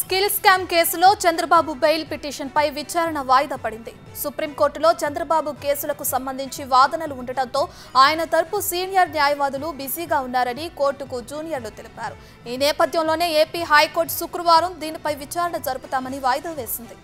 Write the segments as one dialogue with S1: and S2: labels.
S1: Skill scam కేసులో Chandrababu bail పిటిషన్పై విచారణ వాయిదా పడింది సుప్రీంకోర్టులో చంద్రబాబు కేసులకు సంబంధించి వాదనలు ఉండటంతో ఆయన తరపు సీనియర్ న్యాయవాదులు బిజీగా ఉన్నారని కోర్టుకు జూనియర్లు తెలిపారు ఈ నేపథ్యంలోనే ఏపీ హైకోర్టు శుక్రవారం దీనిపై విచారణ జరుపుతామని వాయిదా వేసింది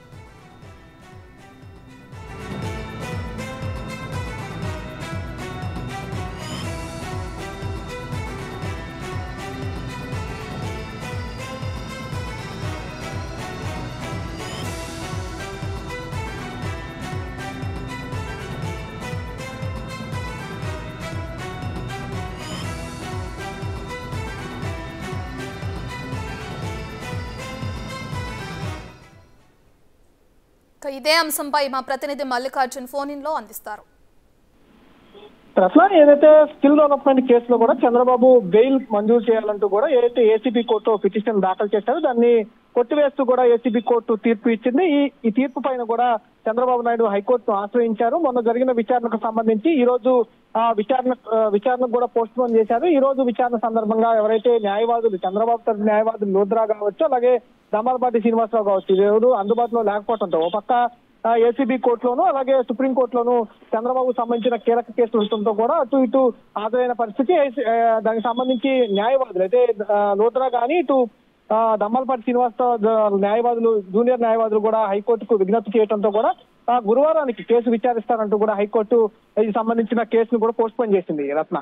S1: ఇక ఇదే అంశంపై మా ప్రతినిధి మల్లికార్జున్ ఫోన్ ఇన్ లో అందిస్తారు
S2: అట్లా ఏదైతే స్కిల్ డెవలప్మెంట్ కేసులో కూడా చంద్రబాబు బెయిల్ మంజూరు చేయాలంటూ కూడా ఏదైతే ఏసీబీ కోర్టు పిటిషన్ దాఖలు చేశారో దాన్ని కొట్టివేస్తూ కూడా ఏసీబీ కోర్టు తీర్పు ఇచ్చింది ఈ ఈ తీర్పు పైన కూడా చంద్రబాబు నాయుడు హైకోర్టును ఆశ్రయించారు మొన్న జరిగిన విచారణకు సంబంధించి ఈ రోజు ఆ విచారణ ఆ, విచారణకు కూడా పోస్ట్ పోన్ చేశారు ఈ రోజు విచారణ సందర్భంగా ఎవరైతే న్యాయవాదులు చంద్రబాబు తరఫు న్యాయవాదులు లోద్రా కావచ్చు అలాగే దమాలపాటి శ్రీనివాసరావు కావచ్చు ఇది ఎవరు అందుబాటులో లేకపోవడంతో ఓ పక్క ఏసీబీ కోర్టులోను అలాగే సుప్రీం కోర్టులోను చంద్రబాబు సంబంధించిన కీలక కేసులు ఉండటంతో కూడా అటు ఇటు హాజరైన పరిస్థితి AC ఆ, దానికి సంబంధించి న్యాయవాదులు అయితే ఆ, లోత్రా కానీ ఇటు ఆ, దమ్మలపాటి శ్రీనివాసరావు ద- న్యాయవాదులు జూనియర్ న్యాయవాదులు కూడా హైకోర్టుకు విజ్ఞప్తి చేయడంతో కూడా ఆ, గురువారానికి కేసు విచారిస్తారంటూ కూడా హైకోర్టు ఈ సంబంధించిన కేసును కూడా పోస్ట్ పోన్ చేసింది రత్న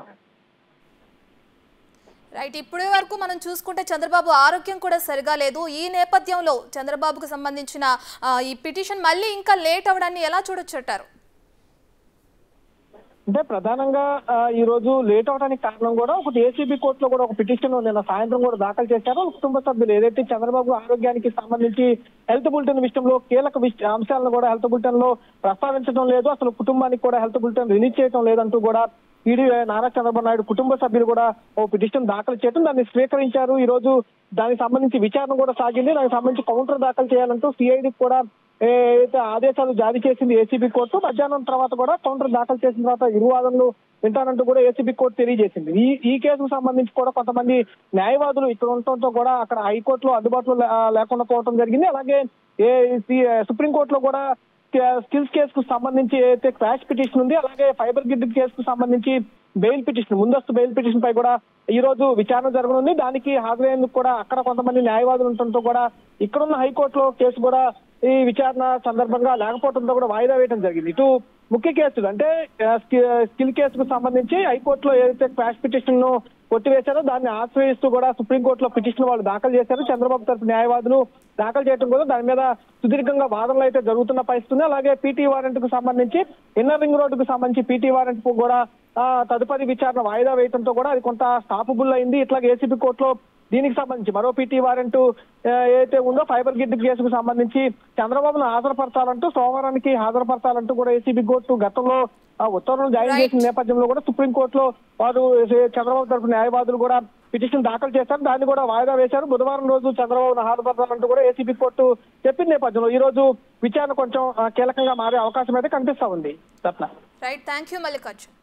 S1: రైట్ ఇప్పటి వరకు మనం చూసుకుంటే చంద్రబాబు ఆరోగ్యం కూడా సరిగా లేదు ఈ నేపథ్యంలో చంద్రబాబుకు సంబంధించిన ఆ, ఈ పిటిషన్ మళ్ళీ ఇంకా లేట్ అవడాన్ని ఎలా చూడొచ్చంటారు
S2: అంటే ప్రధానంగా ఆ, ఈ రోజు లేట్ అవడానికి కారణం కూడా ఒకటి ఏసీబీ కోర్టులో కూడా ఒక పిటిషన్ నిన్న సాయంత్రం కూడా దాఖలు చేశారు కుటుంబ సభ్యులు ఏదైతే చంద్రబాబు ఆరోగ్యానికి సంబంధించి హెల్త్ బులెటిన్ విషయంలో కీలక విష- అంశాలను కూడా హెల్త్ బులెటిన్ లో ప్రస్తావించడం లేదు అసలు కుటుంబానికి కూడా హెల్త్ బులెటిన్ రిలీజ్ చేయడం లేదంటూ కూడా ఈడీ నారా చంద్రబాబు నాయుడు కుటుంబ సభ్యులు కూడా ఓ పిటిషన్ దాఖలు చేయడం దాన్ని స్వీకరించారు ఈ రోజు దానికి సంబంధించి విచారణ కూడా సాగింది దానికి సంబంధించి కౌంటర్ దాఖలు చేయాలంటూ సిఐడి కూడా ఏదైతే ఆదేశాలు జారీ చేసింది ఏసీబీ కోర్టు మధ్యాహ్నం తర్వాత కూడా కౌంటర్ దాఖలు చేసిన తర్వాత ఇరు వాదనలు వింటానంటూ కూడా ఏసీబీ కోర్టు తెలియజేసింది ఈ ఈ కేసుకు సంబంధించి కూడా కొంతమంది న్యాయవాదులు ఇక్కడ ఉండటంతో కూడా అక్కడ హైకోర్టులో అందుబాటులో లే- లేకుండా పోవడం జరిగింది అలాగే ఏ సుప్రీంకోర్టులో కూడా స్కిల్స్ కేసుకు సంబంధించి ఏదైతే క్రాష్ పిటిషన్ ఉంది అలాగే ఫైబర్ గిడ్ కేసుకు సంబంధించి బెయిల్ పిటిషన్ ముందస్తు బెయిల్ పిటిషన్ పై కూడా ఈ రోజు విచారణ జరగనుంది దానికి హాజరయ్యేందుకు కూడా అక్కడ కొంతమంది న్యాయవాదులు ఉండటంతో కూడా ఇక్కడున్న హైకోర్టులో కేసు కూడా ఈ విచారణ సందర్భంగా లేకపోవడంతో కూడా వాయిదా వేయడం జరిగింది ఇటు ముఖ్య కేసులు అంటే ఆ, స్కి- స్కిల్ కేసుకు సంబంధించి హైకోర్టులో ఏదైతే క్రాష్ పిటిషన్ ను కొట్టివేశారో దాన్ని ఆశ్రయిస్తూ కూడా సుప్రీంకోర్టులో పిటిషన్ వాళ్ళు దాఖలు చేశారు చంద్రబాబు తరపు న్యాయవాదులు దాఖలు చేయడం కూడా దాని మీద సుదీర్ఘంగా వాదనలు అయితే జరుగుతున్న పరిస్థితి ఉంది అలాగే పీటీ వారెంట్ కు సంబంధించి ఇన్నర్ రింగ్ రోడ్డుకు సంబంధించి పీటీ వారెంట్ కు కూడా ఆ, తదుపరి విచారణ వాయిదా వేయడంతో కూడా అది కొంత స్టాపబుల్ అయింది ఇట్లాగే ఏసీబీ కోర్టులో దీనికి సంబంధించి మరో పీటీ వారెంట్ ఆ, ఏదైతే ఉందో ఫైబర్ గిడ్ కేసుకు సంబంధించి చంద్రబాబును హాజరుపరచాలంటూ సోమవారానికి హాజరుపరచాలంటూ కూడా ఏసీబీ కోర్టు గతంలో ఆ ఉత్తర్వులు జారీ
S1: Right.
S2: చేసిన నేపథ్యంలో కూడా సుప్రీంకోర్టులో వారు ఏ- చంద్రబాబు తరఫు న్యాయవాదులు కూడా పిటిషన్ దాఖలు చేశారు దాన్ని కూడా వాయిదా వేశారు బుధవారం రోజు చంద్రబాబును హాజరుపరచాలంటూ కూడా ఏసీబీ కోర్టు చెప్పిన నేపథ్యంలో ఈ రోజు విచారణ కొంచెం ఆ, కీలకంగా మారే అవకాశం అయితే కనిపిస్తా ఉంది Ratna
S1: right thank you Mallikarjun